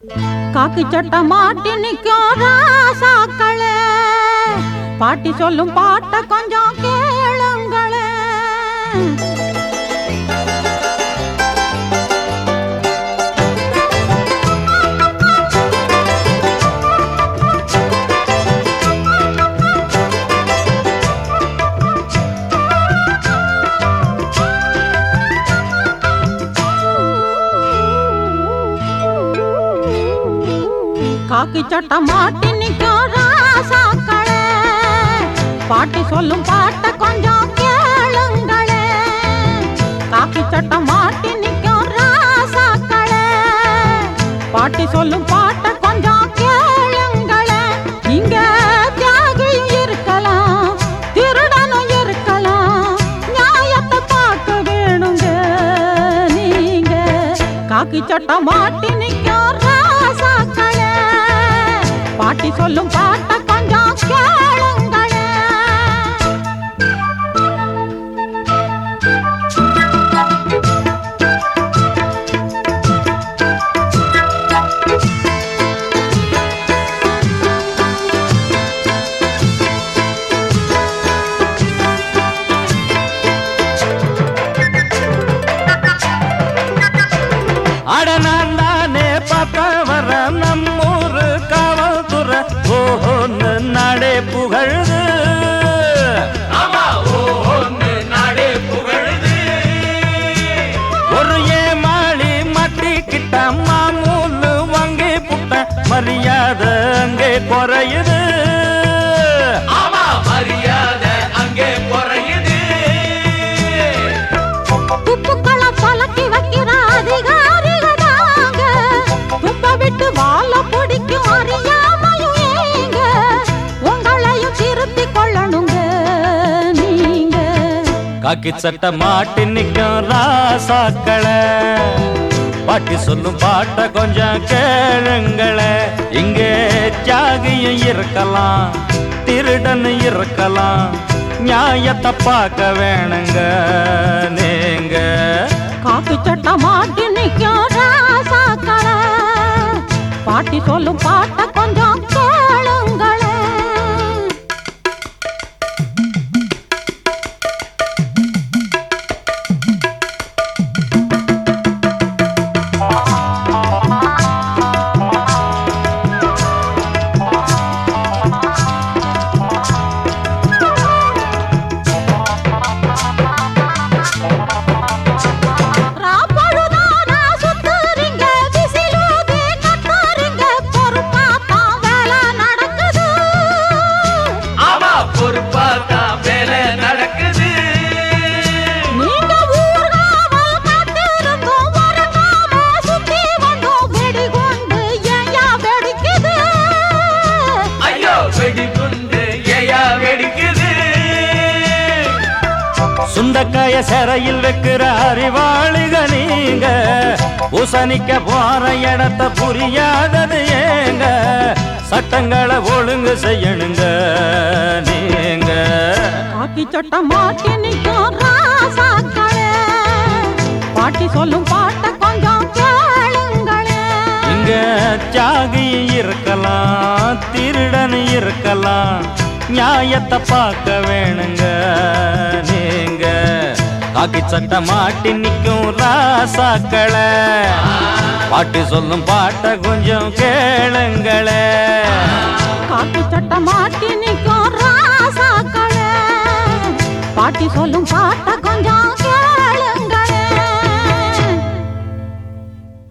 Cock சட்டை மாட்டி நிற்கும் ராசாக்களே பாட்டி சொல்லும் பாட்ட கொஞ்சம் கேளுங்களே காக்கி சட்டை மாட்டி நிற்கும் ராசாக்களே பாட்டி சொல்லும் பாட்ட கொஞ்சம் கேளுங்களே காக்கி சட்டை மாட்டி நிற்கும் ராசாக்களே பாட்டி சொல்லும் பாட்ட கொஞ்சம் கேளுங்களே இங்க தியாகியும் இருக்கலாம் திருடனும் இருக்கலாம் நியாயத்தை பார்க்க வேணுங்க நீங்க காக்கி சட்டை மாட்டி நிற்கும் ராசாக்களே பாட்டி சொல்லும் பாட்ட கொஞ்சம் கேளுங்களே அட நான் தானே பார்த்த வர நம்மூரு காவல்துறை ஓஹோன்னு நாடே புகழுது ஒரு ஏமாளி மாட்டிக்கிட்ட மாமூலு வாங்கி புட்ட மரியாதை அங்கே குறையுது துப்புக்களை பலக்கி வைக்கிற அதிகாரிகளாங்க துப்ப விட்டு வாழ பிடிக்கும் அறியாமையும் ஏங்க உங்களையும் திருத்திக் கொள்ளணுங்க நீங்க காக்கி சட்டை மாட்டி நிற்கும் ராசாக்களை பாட்டி சொல்லும் பாட்ட கொஞ்சம் கேளுங்களே இங்கே தியாகியும் இருக்கலாம் திருடன் இருக்கலாம் நியாயத்தை பார்க்க வேணுங்க நீங்க காப்பி சட்டை மாட்டி நிற்கும் ராசாக்களை பாட்டி சொல்லும் பாட்ட கொஞ்சம் கேளுங்களே ராப்பழுதானா சுத்துறீங்க, விசிலூதி கத்துறீங்க, பொறுப்பாத்தான் வேலை நடக்குது. ஆமா பொறுப்பா தான் வேலை நடக்குது நீங்க ஊர்காவல் காத்திருந்தும் உறங்காம சுத்தி வந்தும் வெடிகுண்டு ஏன்யா வெடிக்குது? ஐயோ வெடிகுண்டு ஏயா வெடிக்குது சுண்டக்காய சிறையில் வைக்கிற அறிவாளிக நீங்க பூசணிக்க போற இடத்த புரியாதது ஏங்க சட்டங்களை ஒழுங்கு செய்யணுங்க நீங்க காக்கி சட்டை மாட்டி நிற்கும் ராசாக்களே, பாட்டி சொல்லும் பாட்ட கொஞ்சம் கேளுங்களே இங்க தியாகி இருக்கலாம் திருடன் இருக்கலாம் நியாயத்தை பார்க்க வேணுங்க நீங்க காக்கி சட்டை மாட்டி நிற்கும் ராசாக்களை பாட்டி சொல்லும் பாட்டை கொஞ்சம் கேளுங்களே காக்கி சட்டை மாட்டி நிற்கும் ராசாக்களே பாட்டி சொல்லும்